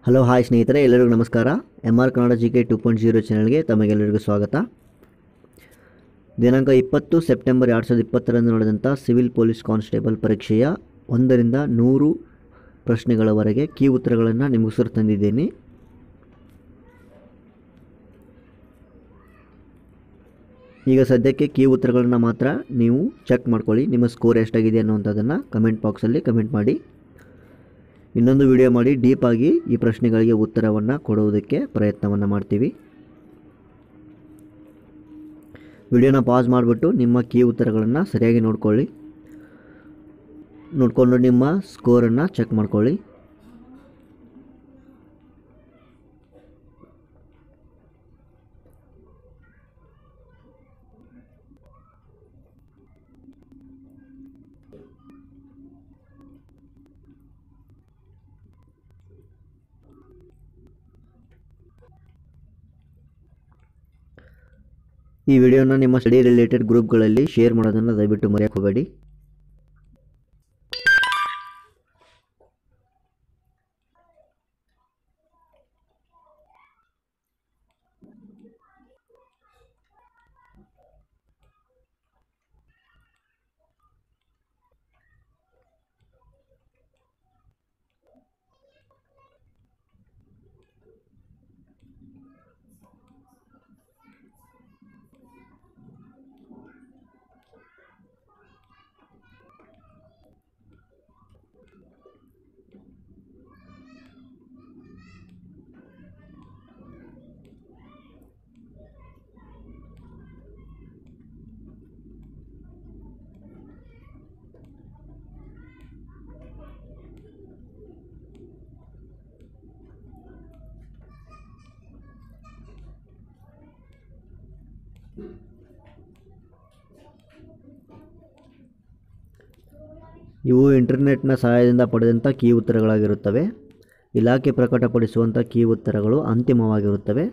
hello hi ಸ್ನೇಹಿತರೆ ಎಲ್ಲರಿಗೂ ನಮಸ್ಕಾರ M R Kannada G K two point zero ಚಾನಲ್ಗೆ ತಮಗೆಲ್ಲರಿಗೂ ಸ್ವಾಗತ ದಿನಾಂಕ ಇಪ್ಪತ್ತು ಸೆಪ್ಟೆಂಬರ್ ಎರಡು ಸಾವಿರದ ಇಪ್ಪತ್ತರಂದು ನಡೆದಂಥ ಸಿವಿಲ್ ಪೊಲೀಸ್ ಕಾನ್ಸ್ಟೇಬಲ್ ಪರೀಕ್ಷೆಯ ಒಂದರಿಂದ ನೂರು ಪ್ರಶ್ನೆಗಳವರೆಗೆ ಕೀ ಉತ್ತರಗಳನ್ನು ನಿಮಗೋಸ್ಕರ ತಂದಿದ್ದೀನಿ ಈಗ ಸದ್ಯಕ್ಕೆ ಕೀ ಉತ್ತರಗಳನ್ನು ಮಾತ್ರ ನೀವು ಚೆಕ್ ಮಾಡ್ಕೊಳ್ಳಿ ನಿಮ್ಮ ಸ್ಕೋರ್ ಎಷ್ಟಾಗಿದೆ ಅನ್ನುವಂಥದ್ದನ್ನು ಕಮೆಂಟ್ ಬಾಕ್ಸಲ್ಲಿ ಕಮೆಂಟ್ ಮಾಡಿ ಇನ್ನೊಂದು ವಿಡಿಯೋ ಮಾಡಿ ಡೀಪಾಗಿ ಈ ಪ್ರಶ್ನೆಗಳಿಗೆ ಉತ್ತರವನ್ನು ಕೊಡುವುದಕ್ಕೆ ಪ್ರಯತ್ನವನ್ನು ಮಾಡ್ತೀವಿ ವಿಡಿಯೋನ ಪಾಸ್ ಮಾಡಿಬಿಟ್ಟು ನಿಮ್ಮ ಕೀ ಉತ್ತರಗಳನ್ನು ಸರಿಯಾಗಿ ನೋಡ್ಕೊಳ್ಳಿ ನೋಡಿಕೊಂಡು ನಿಮ್ಮ ಸ್ಕೋರನ್ನು ಚೆಕ್ ಮಾಡ್ಕೊಳ್ಳಿ ಈ ವಿಡಿಯೋನ ನಿಮ್ಮ ಸ್ಟಡಿ ರಿಲೇಟೆಡ್ ಗ್ರೂಪ್ಗಳಲ್ಲಿ ಶೇರ್ ಮಾಡೋದನ್ನು ದಯವಿಟ್ಟು ಮರೆಯೋಕ್ಕೆ ಹೋಗಬೇಡಿ ಇವು ಇಂಟರ್ನೆಟ್ನ ಸಹಾಯದಿಂದ ಪಡೆದಂಥ ಕೀ ಉತ್ತರಗಳಾಗಿರುತ್ತವೆ ಇಲಾಖೆ ಪ್ರಕಟಪಡಿಸುವಂಥ ಕೀ ಉತ್ತರಗಳು ಅಂತಿಮವಾಗಿರುತ್ತವೆ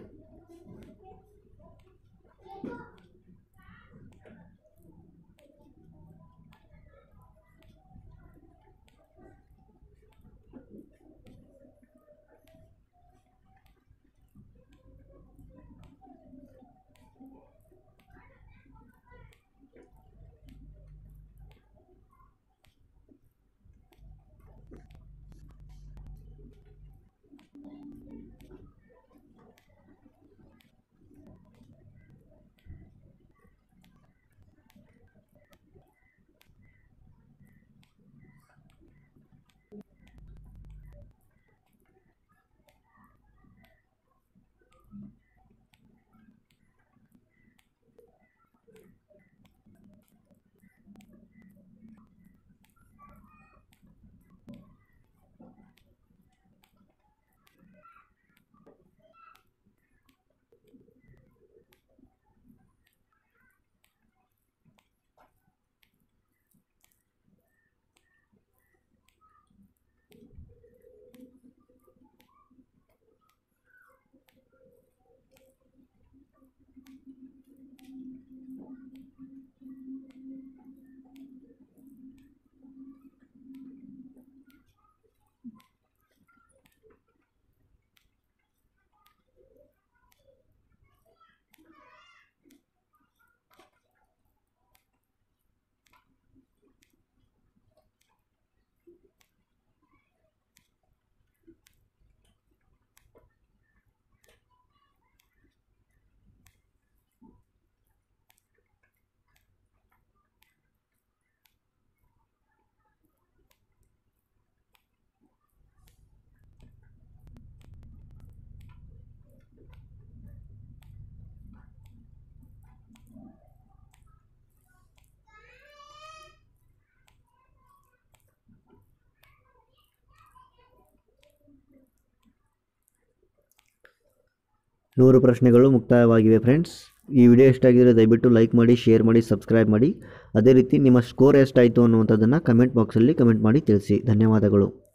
ನೂರು ಪ್ರಶ್ನೆಗಳು ಮುಕ್ತಾಯವಾಗಿವೆ ಫ್ರೆಂಡ್ಸ್ ಈ ವಿಡಿಯೋ ಎಷ್ಟಾಗಿದ್ರೆ ದಯವಿಟ್ಟು ಲೈಕ್ ಮಾಡಿ ಶೇರ್ ಮಾಡಿ ಸಬ್ಸ್ಕ್ರೈಬ್ ಮಾಡಿ ಅದೇ ರೀತಿ ನಿಮ್ಮ ಸ್ಕೋರ್ ಎಷ್ಟಾಯಿತು ಅನ್ನುವಂಥದ್ದನ್ನು ಕಮೆಂಟ್ ಬಾಕ್ಸಲ್ಲಿ ಕಮೆಂಟ್ ಮಾಡಿ ತಿಳಿಸಿ ಧನ್ಯವಾದಗಳು